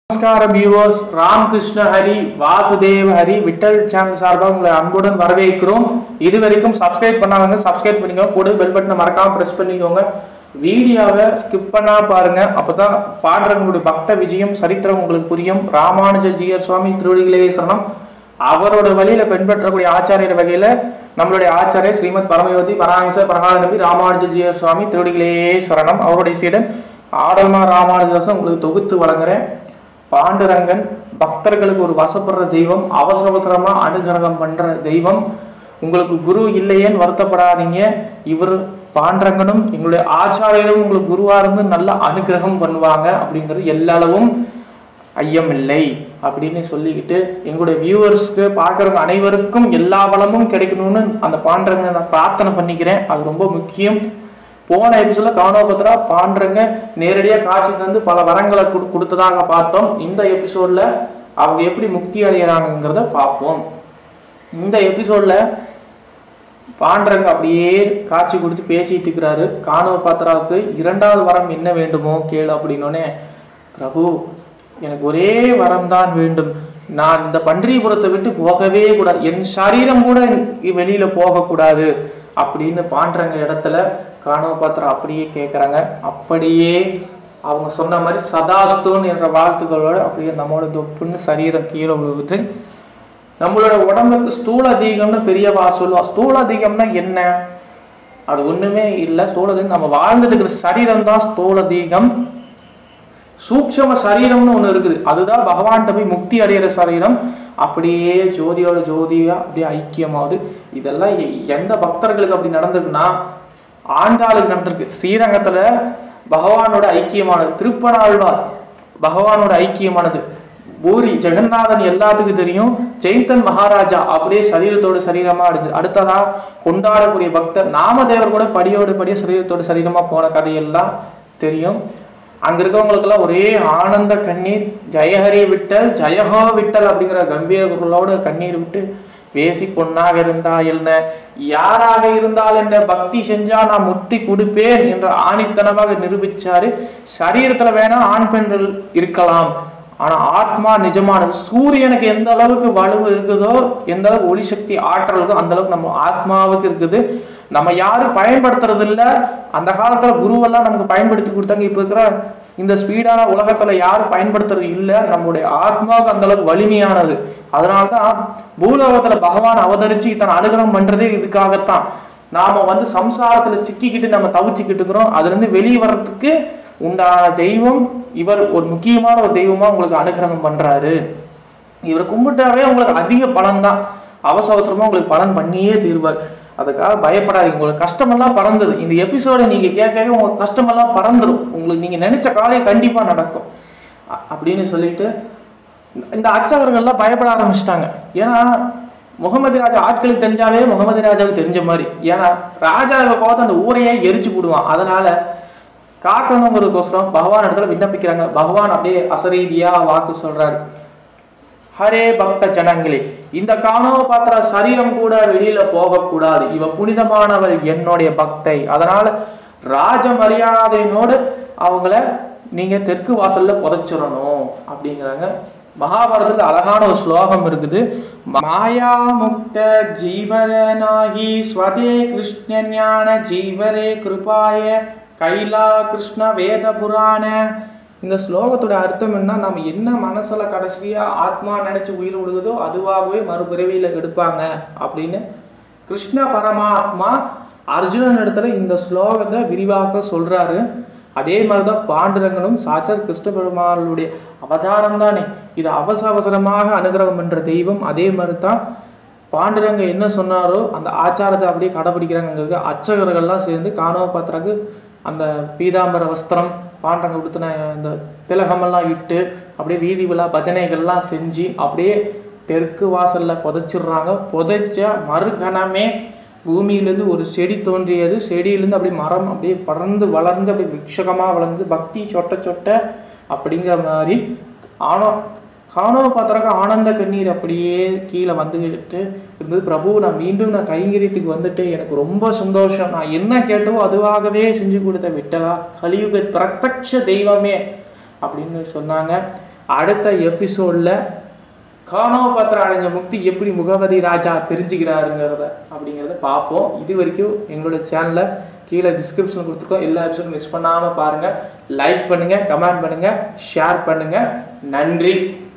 நமஸ்காரம் viewers Ramakrishna Hari Vasudeva Hari Vittal channel சார்பாக உங்களை அன்புடன் வரவேற்கிறோம் இது வரைக்கும் சப்ஸ்கிரைப் பண்ணாதவங்க சப்ஸ்கிரைப் பண்ணிக்கோங்க கூட பெல் பட்டனை மறக்காம பிரஸ் பண்ணிக்கோங்க வீடியோவை ஸ்கிப் பண்ணா பாருங்க அப்பதான் பாடுறவங்களுடைய பக்த விஜயம் சரித்திரம் உங்களுக்கு புரியும் ராமானுஜ ஜியர் சுவாமி திருவடிகளே சரணம் அவரோட வழியில பின்பற்றக்கூடிய ஆச்சாரியர் வகையில நம்மளுடைய ஆச்சாரியர் ஸ்ரீமத் பரமயோதி பராமேஸ்வர பரகால நபி ராமானுஜ ஜியர் சுவாமி திருவடிகளே சரணம் அவருடைய சீடன் ஆடல்மா ராமானுஜாசம் உங்களுக்கு தொகுத்து வழங்குறேன் பாண்டுரங்கன் பக்தர்களுக்கு ஒரு வசப்படுற தெய்வம் அவசர அவசரமா அனுகிரகம் பண்ற தெய்வம் உங்களுக்கு குரு இல்லையேன்னு வருத்தப்படாதீங்க இவர் பாண்டரங்கனும் எங்களுடைய ஆச்சாரியரும் உங்களுக்கு குருவா இருந்து நல்ல அனுகிரகம் பண்ணுவாங்க அப்படிங்கிறது எல்லாளவும் ஐயம் இல்லை அப்படின்னு சொல்லிக்கிட்டு எங்களுடைய வியூவர்ஸ்க்கு பார்க்குறவங்க அனைவருக்கும் எல்லா வளமும் கிடைக்கணும்னு அந்த பாண்டரங்க நான் பிரார்த்தனை பண்ணிக்கிறேன் அது ரொம்ப முக்கியம் போன எபிசோட்ல காணோபத்ரா பாண்டரங்க நேரடியாக காட்சி தந்து பல வரங்களை கொடு கொடுத்ததாக பார்த்தோம் இந்த எபிசோட்ல அவங்க எப்படி முக்தி அடைகிறாங்கிறத பார்ப்போம் இந்த எபிசோட்ல பாண்டரங்க அப்படியே காட்சி கொடுத்து பேசிட்டு இருக்கிறாரு காணவ பாத்திராவுக்கு இரண்டாவது வரம் என்ன வேண்டுமோ கேளு அப்படின்னோடனே பிரபு எனக்கு ஒரே வரம் தான் வேண்டும் நான் இந்த பன்றிபுரத்தை விட்டு போகவே கூடாது என் சரீரம் கூட வெளியில போகக்கூடாது அப்படின்னு பாண்டரங்க இடத்துல காணவ பாத்திரம் அப்படியே கேட்குறாங்க அப்படியே அவங்க சொன்ன மாதிரி சதாஸ்தூன் என்ற வாழ்த்துக்களோட அப்படியே நம்மளோட தொப்புன்னு சரீரம் கீழே விழுவுது நம்மளோட உடம்புக்கு ஸ்தூல அதிகம்னு பெரியவா சொல்லுவா ஸ்தூல அதிகம்னா என்ன அது ஒண்ணுமே இல்லை ஸ்தூலதீகம் நம்ம வாழ்ந்துட்டு இருக்கிற சரீரம் தான் ஸ்தூல தீகம் சூக்ஷம சரீரம்னு ஒண்ணு இருக்குது அதுதான் பகவான்கிட்ட போய் முக்தி அடையிற சரீரம் அப்படியே ஜோதியோட ஜோதியா அப்படியே ஐக்கியமாகுது இதெல்லாம் எ- எந்த பக்தர்களுக்கு அப்படி நடந்திருக்குன்னா ஆண்டாளுக்கு நடந்திருக்கு ஸ்ரீரங்கத்துல பகவானோட ஐக்கியமானது திருப்பனாழ்வார் பகவானோட ஐக்கியமானது பூரி ஜெகநாதன் எல்லாத்துக்கும் தெரியும் ஜெயந்தன் மகாராஜா அப்படியே சரீரத்தோட சரீரமா அடுத்து அடுத்ததா கொண்டாடக்கூடிய பக்தர் நாமதேவர் கூட படியோட படிய சரீரத்தோட சரீரமா போன கதையெல்லாம் தெரியும் அங்க இருக்கவங்களுக்கெல்லாம் ஒரே ஆனந்த கண்ணீர் ஜெயஹரி விட்டல் ஜெயஹோ விட்டல் அப்படிங்கிற கம்பீர குரலோட கண்ணீர் விட்டு பேசி பொண்ணாக இருந்தால் என்ன யாராக இருந்தால் என்ன பக்தி செஞ்சா நான் முக்தி கொடுப்பேன் என்ற ஆணித்தனமாக நிரூபிச்சாரு சரீரத்துல வேணா ஆண் பெண்கள் இருக்கலாம் ஆனா ஆத்மா நிஜமானது சூரியனுக்கு எந்த அளவுக்கு வலுவு இருக்குதோ எந்த அளவுக்கு ஒளி சக்தி ஆற்றல் இருக்கோ அந்த அளவுக்கு நம்ம ஆத்மாவுக்கு இருக்குது நம்ம யாரும் பயன்படுத்துறது இல்ல அந்த காலத்துல குருவெல்லாம் நமக்கு பயன்படுத்தி கொடுத்தாங்க இப்ப இருக்கிற இந்த ஸ்பீடான உலகத்துல யாரும் பயன்படுத்துறது இல்ல நம்முடைய ஆத்மாவுக்கு அந்த அளவுக்கு வலிமையானது அதனாலதான் பூலோகத்துல பகவான் அவதரிச்சு தன் அனுகிரகம் பண்றதே இதுக்காகத்தான் நாம வந்து சம்சாரத்துல சிக்கிக்கிட்டு நம்ம தவிச்சுக்கிட்டு இருக்கிறோம் அதுல இருந்து வெளியே வர்றதுக்கு உண்டான தெய்வம் இவர் ஒரு முக்கியமான ஒரு தெய்வமா உங்களுக்கு அனுகிரகம் பண்றாரு இவர் கும்பிட்டாவே உங்களுக்கு அதிக பலன் தான் அவசர அவசரமா உங்களுக்கு பலன் பண்ணியே தீர்வார் அதுக்காக பயப்படாதீங்க உங்களுக்கு கஷ்டமெல்லாம் பறந்தது இந்த எபிசோட நீங்க கேட்கவே உங்களுக்கு கஷ்டமெல்லாம் பறந்துடும் உங்களுக்கு நீங்க நினைச்ச காரியம் கண்டிப்பா நடக்கும் அ- அப்படின்னு சொல்லிட்டு இந்த அர்ச்சகர்கள்லாம் பயப்பட ஆரம்பிச்சிட்டாங்க ஏன்னா முகமது ராஜா ஆட்களுக்கு தெரிஞ்சாவே முகமது ராஜாவுக்கு தெரிஞ்ச மாதிரி ஏன்னா ராஜாவை பார்த்து அந்த ஊரையே எரிச்சு போடுவான் அதனால காக்கணுங்கிறதுக்கோசரம் பகவான் இடத்துல விண்ணப்பிக்கிறாங்க பகவான் அப்படியே அசரீதியா வாக்கு சொல்றாரு ஹரே பக்த ஜனங்களே இந்த காணோ பாத்திர சரீரம் கூட வெளியில போகக்கூடாது இவ புனிதமானவள் என்னுடைய பக்தை அதனால ராஜ மரியாதையினோடு அவங்கள நீங்க தெற்கு வாசல்ல புதைச்சிடணும் அப்படிங்கிறாங்க மகாபாரதத்துல அழகான ஒரு ஸ்லோகம் இருக்குது மாயா முக்த ஜீவரனாகி ஸ்வதே கிருஷ்ண ஞான ஜீவரே கிருபாய கைலா கிருஷ்ண வேத புராண இந்த ஸ்லோகத்தோட அர்த்தம் என்ன நம்ம என்ன மனசுல கடைசியா ஆத்மா நினைச்சு உயிர் விடுகுதோ அதுவாகவே மறுபிறவியில எடுப்பாங்க அப்படின்னு கிருஷ்ண பரமாத்மா அர்ஜுனன் இடத்துல இந்த ஸ்லோகத்தை விரிவாக சொல்றாரு அதே மாதிரிதான் பாண்டுரங்கனும் சாச்சர் கிருஷ்ண பெருமாளுடைய அவதாரம் தானே இது அவசர அவசரமாக அனுகிரகம் பண்ற தெய்வம் அதே மாதிரி தான் பாண்டுரங்க என்ன சொன்னாரோ அந்த ஆச்சாரத்தை அப்படியே கடைபிடிக்கிறாங்க அர்ச்சகர்கள்லாம் சேர்ந்து காணவ பாத்திரக்கு அந்த பீதாம்பர வஸ்திரம் பாண்டரங்க உடுத்தின இந்த திலகமெல்லாம் இட்டு அப்படியே வீதி விழா பஜனைகள்லாம் செஞ்சு அப்படியே தெற்கு வாசல்ல புதைச்சிடுறாங்க புதைச்ச மறுகணமே பூமியிலேருந்து ஒரு செடி தோன்றியது செடியிலேருந்து அப்படியே மரம் அப்படியே படர்ந்து வளர்ந்து அப்படியே விக்ஷகமாக வளர்ந்து பக்தி சொட்ட சொட்ட அப்படிங்கிற மாதிரி ஆனோ காணோ பாத்திரக்க ஆனந்த கண்ணீர் அப்படியே கீழே வந்துகிட்டு இருந்தது பிரபு நான் மீண்டும் நான் கைங்கரியத்துக்கு வந்துட்டு எனக்கு ரொம்ப சந்தோஷம் நான் என்ன கேட்டவோ அதுவாகவே செஞ்சு கொடுத்த விட்டலா கலியுக பிரத்யக்ஷ தெய்வமே அப்படின்னு சொன்னாங்க அடுத்த எபிசோடில் காணோபத்திர அடைஞ்ச முக்தி எப்படி முகவதி ராஜா தெரிஞ்சுக்கிறாருங்கிறத அப்படிங்கிறத பார்ப்போம் இது வரைக்கும் எங்களோட சேனலை கீழே டிஸ்கிரிப்ஷன் கொடுத்துருக்கோம் எல்லா எபிசோடும் மிஸ் பண்ணாமல் பாருங்கள் லைக் பண்ணுங்கள் கமெண்ட் பண்ணுங்கள் ஷேர் பண்ணுங்கள் நன்றி